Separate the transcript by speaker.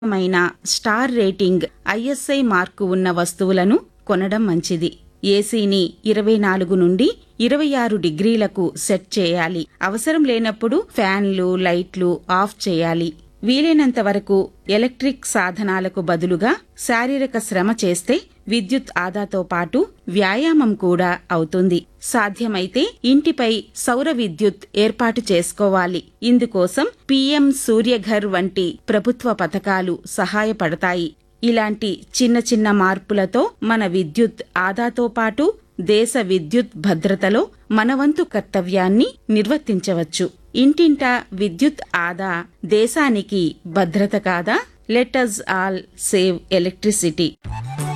Speaker 1: మైన star rating ISI mark ఉన్న వస్తువులను కొనడం మంచిది ఏసీని ఇరవై నాలుగు నుండి ఇరవై ఆరు డిగ్రీలకు సెట్ చేయాలి అవసరం లేనప్పుడు ఫ్యాన్లు లైట్లు ఆఫ్ చేయాలి వీలైనంత వరకు ఎలక్ట్రిక్ సాధనాలకు బదులుగా శారీరక శ్రమ చేస్తే విద్యుత్ ఆదాతో పాటు వ్యాయామం కూడా అవుతుంది సాధ్యమైతే ఇంటిపై సౌర విద్యుత్ ఏర్పాటు చేసుకోవాలి ఇందుకోసం పీఎం సూర్యఘర్ వంటి ప్రభుత్వ పథకాలు సహాయపడతాయి ఇలాంటి చిన్న చిన్న మార్పులతో మన విద్యుత్ ఆదాతో పాటు దేశ విద్యుత్ భద్రతలో మనవంతు కర్తవ్యాన్ని నిర్వర్తించవచ్చు ఇంటింటా విద్యుత్ ఆదా దేశానికి భద్రత కాదా let us all save electricity